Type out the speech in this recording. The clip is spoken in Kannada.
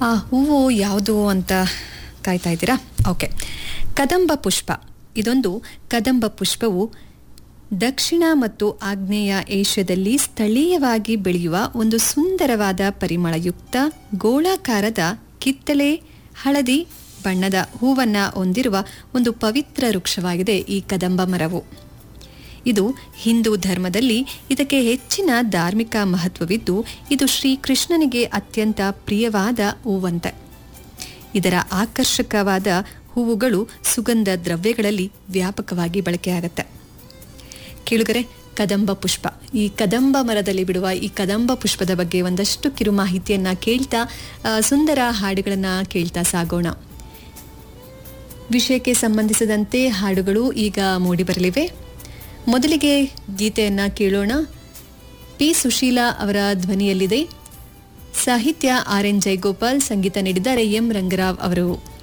ಆ ಹೂವು ಯಾವುದು ಅಂತ ಕಾಯ್ತಾ ಇದ್ದೀರಾ ಓಕೆ ಕದಂಬ ಪುಷ್ಪ ಇದೊಂದು ಕದಂಬ ಪುಷ್ಪವು ದಕ್ಷಿಣ ಮತ್ತು ಆಗ್ನೇಯ ಏಷ್ಯಾದಲ್ಲಿ ಸ್ಥಳೀಯವಾಗಿ ಬೆಳೆಯುವ ಒಂದು ಸುಂದರವಾದ ಪರಿಮಳಯುಕ್ತ ಗೋಳಾಕಾರದ ಕಿತ್ತಳೆ ಹಳದಿ ಬಣ್ಣದ ಹೂವನ್ನ ಹೊಂದಿರುವ ಒಂದು ಪವಿತ್ರ ವೃಕ್ಷವಾಗಿದೆ ಈ ಕದಂಬ ಮರವು ಇದು ಹಿಂದೂ ಧರ್ಮದಲ್ಲಿ ಇದಕ್ಕೆ ಹೆಚ್ಚಿನ ಧಾರ್ಮಿಕ ಮಹತ್ವವಿದ್ದು ಇದು ಶ್ರೀಕೃಷ್ಣನಿಗೆ ಅತ್ಯಂತ ಪ್ರಿಯವಾದ ಹೂವಂತೆ ಇದರ ಆಕರ್ಷಕವಾದ ಹೂವುಗಳು ಸುಗಂಧ ದ್ರವ್ಯಗಳಲ್ಲಿ ವ್ಯಾಪಕವಾಗಿ ಬಳಕೆಯಾಗತ್ತೆ ಕೇಳುಗರೆ ಕದಂಬ ಪುಷ್ಪ ಈ ಕದಂಬ ಮರದಲ್ಲಿ ಬಿಡುವ ಈ ಕದಂಬ ಪುಷ್ಪದ ಬಗ್ಗೆ ಒಂದಷ್ಟು ಕಿರು ಮಾಹಿತಿಯನ್ನ ಕೇಳ್ತಾ ಆ, ಸುಂದರ ಹಾಡುಗಳನ್ನ ಕೇಳ್ತಾ ಸಾಗೋಣ ವಿಷಯಕ್ಕೆ ಸಂಬಂಧಿಸಿದಂತೆ ಹಾಡುಗಳು ಈಗ ಮೂಡಿಬರಲಿವೆ ಮೊದಲಿಗೆ ಗೀತೆಯನ್ನ ಕೇಳೋಣ ಪಿ ಸುಶೀಲಾ ಅವರ ಧ್ವನಿಯಲ್ಲಿದೆ ಸಾಹಿತ್ಯ ಆರ್ ಎನ್ ಜಯಗೋಪಾಲ್ ಸಂಗೀತ ನೀಡಿದ್ದಾರೆ ಎಂ ರಂಗರಾವ್ ಅವರು